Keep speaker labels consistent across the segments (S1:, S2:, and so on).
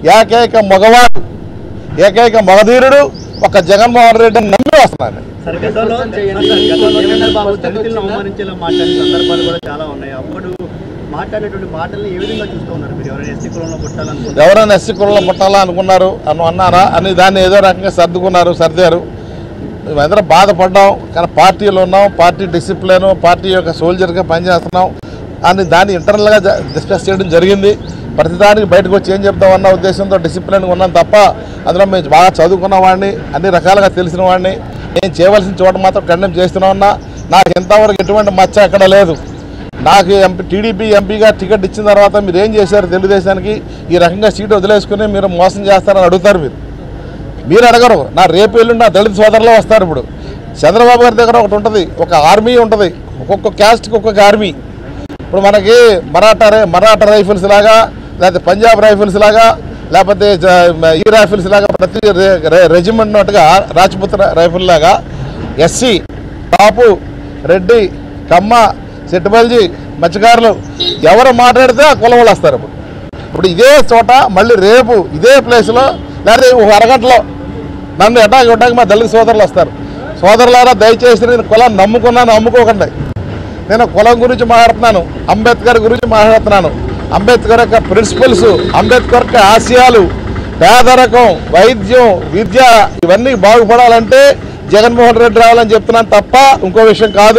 S1: ఏకైక మగవాడు ఏకైక మగధీరుడు ఒక జగన్మోహన్ రెడ్డిని నమ్మి వస్తున్నాను
S2: సరే గతంలో గతంలో చంద్రబాబు దళితులను అవమానించేలా మాట్లాడిన సందర్భాలు కూడా చాలా ఉన్నాయి అప్పుడు మాట్లాడేటువంటి మాటల్ని ఏ విధంగా చూస్తూ ఉన్నారు మీరు ఎవరైనా ఎస్సీ కులంలో పుట్టాలనుకుంటే
S1: ఎవరైనా ఎస్సీ కులంలో పుట్టాలా అనుకున్నారు అని అన్నారా అని దాన్ని ఏదో రకంగా సర్దుకున్నారు సర్దారు మేమందరం బాధపడ్డాం కానీ పార్టీలో ఉన్నాం పార్టీ డిసిప్లిన్ పార్టీ యొక్క సోల్జర్గా పనిచేస్తున్నాం అని దాన్ని ఇంటర్నల్గా జ- డిస్కస్ చేయడం జరిగింది ప్రతిదానికి బయటకు వచ్చి ఏం చెప్తామన్న ఉద్దేశంతో డిసిప్లిన్గా ఉన్నాం తప్ప అందులో మేము బాగా చదువుకున్న వాడిని అన్ని రకాలుగా తెలిసిన వాడిని నేను చేయవలసిన చోట మాత్రం కండెమ్ చేస్తున్నా ఉన్నా నాకు ఇంతవరకు ఎటువంటి మచ్చ ఎక్కడ లేదు నాకు ఎంపీ టీడీపీ ఎంపీగా టికెట్ ఇచ్చిన తర్వాత మీరు ఏం చేశారు తెలుగుదేశానికి ఈ రకంగా సీటు వదిలేసుకుని మీరు మోసం చేస్తారని అడుగుతారు మీరు మీరు అడగరు నా రేపు ఎల్లుండి నా దళిత సోదరులు వస్తారు ఇప్పుడు చంద్రబాబు గారి దగ్గర ఒకటి ఉంటుంది ఒక ఆర్మీ ఉంటుంది ఒక్కొక్క క్యాస్ట్కి ఒక్కొక్క ఆర్మీ ఇప్పుడు మనకి మరాఠా రై- మరాఠా రైఫిల్స్ లాగా లేకపోతే పంజాబ్ రైఫిల్స్ లాగా లేకపోతే జ- ఈ రైఫిల్స్ లాగా ప్రతి రె- రె- రెజిమెంట్ ఉన్నట్టుగా రాజ్పుత్ రైఫిల్ లాగా ఎస్సీ కాపు రెడ్డి కమ్మ సెట్టుబల్జీ మత్స్యకారులు ఎవరు మాట్లాడితే ఆ కులం వాళ్ళు వస్తారు ఇప్పుడు ఇప్పుడు ఇదే చోట మళ్ళీ రేపు ఇదే ప్లేస్లో లేదా ఒక అరగంటలో నన్ను ఎటాకి ఎటాకి మా దళిత సోదరులు వస్తారు సోదరులారా దయచేసి నేను కులాన్ని నమ్ముకున్నాను నమ్ముకోకండి నేను కులం గురించి మాట్లాడుతున్నాను అంబేద్కర్ గురించి మాట్లాడుతున్నాను అంబేద్కర్ యొక్క ప్రిన్సిపల్స్ అంబేద్కర్ యొక్క ఆశయాలు పేదరికం వైద్యం విద్య ఇవన్నీ బాగుపడాలంటే జగన్మోహన్ రెడ్డి రావాలని చెప్తున్నాను తప్ప ఇంకో విషయం కాదు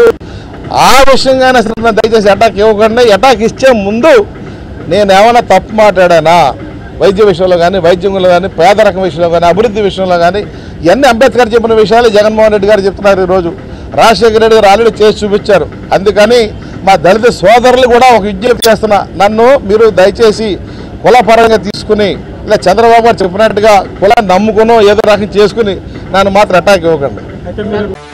S1: ఆ విషయంగానే అసలు నన్ను దయచేసి అటాక్ ఇవ్వకండి అటాక్ ఇచ్చే ముందు నేను ఏమైనా తప్పు మాట్లాడానా వైద్య విషయంలో కానీ వైద్యంలో కానీ పేదరికం విషయంలో కానీ అభివృద్ధి విషయంలో కానీ ఇవన్నీ అంబేద్కర్ చెప్పిన విషయాలు జగన్మోహన్ రెడ్డి గారు చెప్తున్నారు ఈరోజు రాజశేఖర రెడ్డి గారు ఆల్రెడీ చేసి చూపించారు అందుకని మా దళిత సోదరులు కూడా ఒక విజ్ఞప్తి చేస్తున్నా నన్ను మీరు దయచేసి కులపరంగా తీసుకుని ఇలా చంద్రబాబు గారు చెప్పినట్టుగా కులాన్ని నమ్ముకునో ఏదో రకం చేసుకుని నన్ను మాత్రం అటాక్ ఇవ్వకండి
S2: అయితే మీరు